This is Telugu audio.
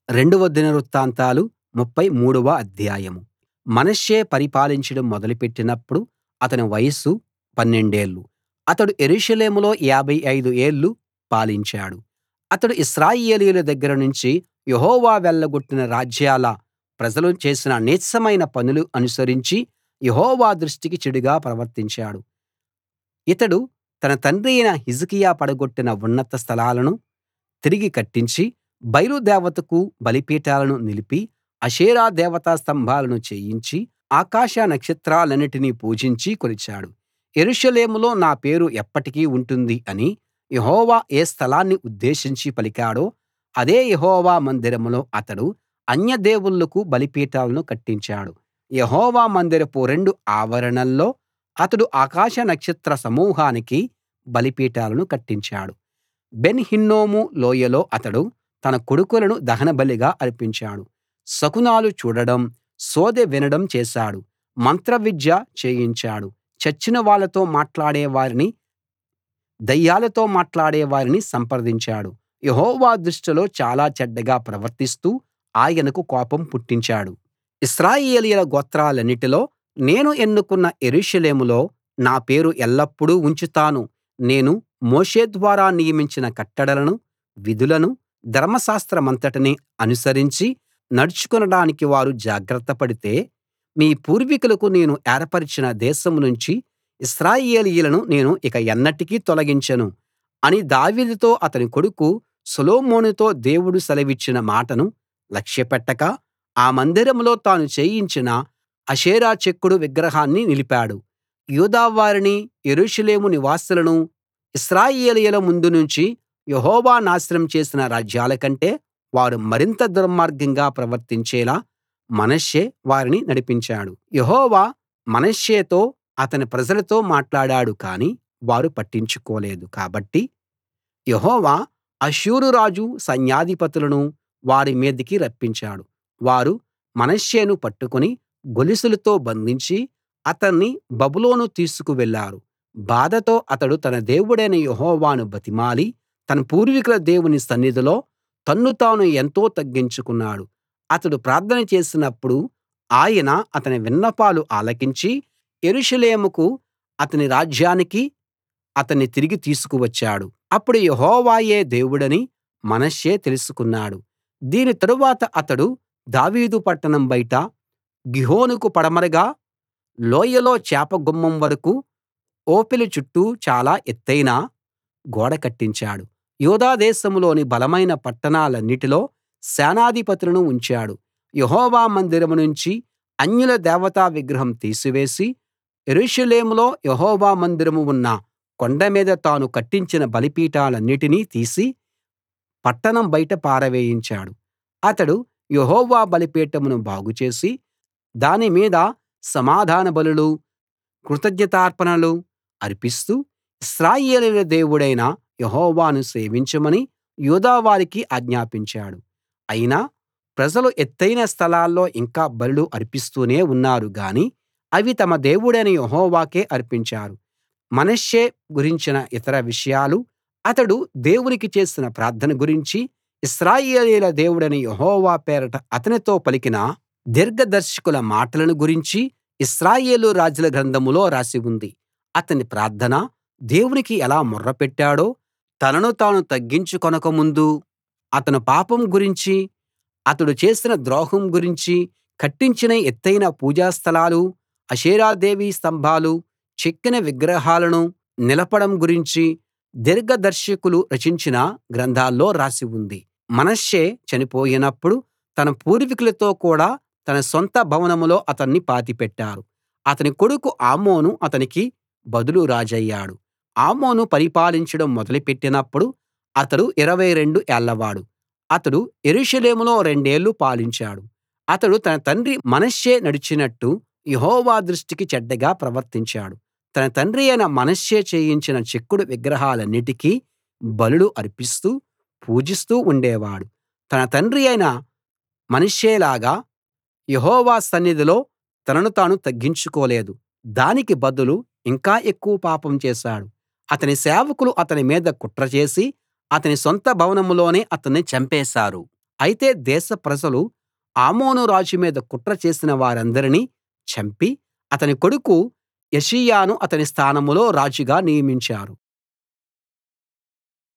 రెండవ దినవృత్తాంతాలు ముప్ఫై మూడవ అధ్యాయం మనష్షే పరిపాలించడం మొదలుపెట్టినప్పుడు అతని వయస్సు పన్నెండేళ్ళు అతడు యెరూషలేములో 55 ఏళ్ళు పాలించాడు అతడు ఇశ్రాయేలీయుల దగ్గర నుంచి యెహోవా వెళ్ళగొట్టిన రాజ్యాల ప్రజలు చేసిన నీచమైన పనులు అనుసరించి యెహోవా దృష్టికి చెడుగా ప్రవర్తించాడు ఇతడు తన తండ్రియైన హిజ్కియా పడగొట్టిన ఉన్నత స్థలాలను తిరిగి కట్టించి బయలు దేవతకు బలిపీఠాలను నిలిపి అషేరా దేవతా స్తంభాలను చేయించి ఆకాశ నక్షత్రాలన్నిటినీ పూజించి కొలిచాడు యెరూషలేములో నా పేరు ఎప్పటికీ ఉంటుంది అని యెహోవా ఏ స్థలాన్ని ఉద్దేశించి పలికాడో అదే యెహోవా మందిరంలో అతడు అన్య దేవుళ్ళకు బలిపీఠాలను కట్టించాడు యెహోవా మందిరపు రెండు ఆవరణల్లో అతడు ఆకాశ నక్షత్ర సమూహానికి బలిపీఠాలను కట్టించాడు బెన్ హిన్నోము లోయలో అతడు తన కొడుకులను దహనబలిగా అర్పించాడు శకునాలు చూడడం సోదె వినడం చేశాడు మంత్రవిద్య చేయించాడు చచ్చిన వాళ్ళతో మాట్లాడే వారిని దయ్యాలతో మాట్లాడే వారిని సంప్రదించాడు యెహోవా దృష్టిలో చాలా చెడ్డగా ప్రవర్తిస్తూ ఆయనకు కోపం పుట్టించాడు ఇశ్రాయేలీయుల గోత్రాలన్నిటిలో నేను ఎన్నుకున్న యెరూషలేములో నా పేరు ఎల్లప్పుడూ ఉంచుతాను నేను మోషే ద్వారా నియమించిన కట్టడలను విధులను ధర్మశాస్త్రమంతటినీ అనుసరించి నడుచుకొనడానికి వారు జాగ్రత్త పడితే మీ పూర్వీకులకు నేను ఏర్పరచిన దేశం నుంచి ఇశ్రాయేలీయులను నేను ఇక ఎన్నటికీ తొలగించను అని దావీదుతో అతని కొడుకు సొలొమోనుతో దేవుడు సెలవిచ్చిన మాటను లక్ష్యపెట్టక ఆ మందిరంలో తాను చేయించిన అషేరా చెక్కుడు విగ్రహాన్ని నిలిపాడు యూదా వారిని యెరూషలేము నివాసులను ఇశ్రాయేలీయుల ముందు నుంచి యెహోవా నాశనం చేసిన రాజ్యాల కంటే వారు మరింత దుర్మార్గంగా ప్రవర్తించేలా మనష్షే వారిని నడిపించాడు యెహోవా మనష్షేతో అతని ప్రజలతో మాట్లాడాడు కానీ వారు పట్టించుకోలేదు కాబట్టి యెహోవా అష్షూరు రాజు సైన్యాధిపతులను వారి మీదికి రప్పించాడు వారు మనష్షేను పట్టుకుని గొలుసులతో బంధించి అతన్ని బబులోను తీసుకు వెళ్ళారు బాధతో అతడు తన దేవుడైన యెహోవాను బతిమాలి తన పూర్వీకుల దేవుని సన్నిధిలో తన్ను తాను ఎంతో తగ్గించుకున్నాడు అతడు ప్రార్థన చేసినప్పుడు ఆయన అతని విన్నపాలు ఆలకించి యెరూషలేముకు అతని రాజ్యానికి అతన్ని తిరిగి తీసుకువచ్చాడు అప్పుడు యెహోవాయే దేవుడని మనష్షే తెలుసుకున్నాడు దీని తరువాత అతడు దావీదు పట్టణం బయట గిహోనుకు పడమరగా లోయలో చేపగుమ్మం వరకూ ఓపెలు చుట్టూ చాలా ఎత్తయిన గోడ కట్టించాడు యూదా దేశంలోని బలమైన పట్టణాలన్నిటిలో సేనాధిపతులను ఉంచాడు యెహోవా మందిరం నుంచి అన్యుల దేవతా విగ్రహం తీసివేసి యెరూషలేములో యెహోవా మందిరం ఉన్న కొండ మీద తాను కట్టించిన బలిపీఠాలన్నిటినీ తీసి పట్టణం బయట పారవేయించాడు అతడు యెహోవా బలిపీఠమును బాగుచేసి దాని మీద సమాధాన బలులు కృతజ్ఞతార్పణలు అర్పిస్తూ ఇశ్రాయేలీయుల దేవుడైన యెహోవాను సేవించమని యూదా వారికి ఆజ్ఞాపించాడు అయినా ప్రజలు ఎత్తయిన స్థలాల్లో ఇంకా బలులు అర్పిస్తూనే ఉన్నారు గాని అవి తమ దేవుడైన యెహోవాకే అర్పించారు మనష్షే గురించిన ఇతర విషయాలు అతడు దేవునికి చేసిన ప్రార్థన గురించి ఇశ్రాయేలీయుల దేవుడైన యెహోవా పేరట అతనితో పలికిన దీర్ఘదర్శకుల మాటలను గురించి ఇశ్రాయేలు రాజుల గ్రంథంలో రాసి ఉంది అతని ప్రార్థన దేవునికి ఎలా మొర్రపెట్టాడో తనను తాను తగ్గించుకొనక ముందు అతని పాపం గురించి అతడు చేసిన ద్రోహం గురించి కట్టించిన ఎత్తయిన పూజాస్థలాలు అషేరాదేవి స్తంభాలు చెక్కిన విగ్రహాలను నిలపడం గురించి దీర్ఘదర్శకులు రచించిన గ్రంథాల్లో రాసి ఉంది మనష్షే చనిపోయినప్పుడు తన పూర్వీకులతో కూడా తన సొంత భవనంలో అతన్ని పాతిపెట్టారు అతని కొడుకు ఆమోను అతనికి బదులు రాజయ్యాడు ఆమోను పరిపాలించడం మొదలుపెట్టినప్పుడు అతడు 22 ఏళ్లవాడు అతడు యెరూషలేములో రెండేళ్ళు పాలించాడు అతడు తన తండ్రి మనష్షే నడిచినట్టు యెహోవా దృష్టికి చెడ్డగా ప్రవర్తించాడు తన తండ్రి అయిన మనష్షే చేయించిన చెక్కుడు విగ్రహాలన్నిటికీ బలులు అర్పిస్తూ పూజిస్తూ ఉండేవాడు తన తండ్రి అయిన మనష్షేలాగా యెహోవా సన్నిధిలో తనను తాను తగ్గించుకోలేదు దానికి బదులు ఇంకా ఎక్కువ పాపం చేశాడు అతని సేవకులు అతని మీద కుట్ర చేసి అతని సొంత భవనంలోనే అతన్ని చంపేశారు అయితే దేశ ప్రజలు ఆమోను రాజు మీద కుట్ర చేసిన వారందరినీ చంపి అతని కొడుకు యోషీయాను అతని స్థానంలో రాజుగా నియమించారు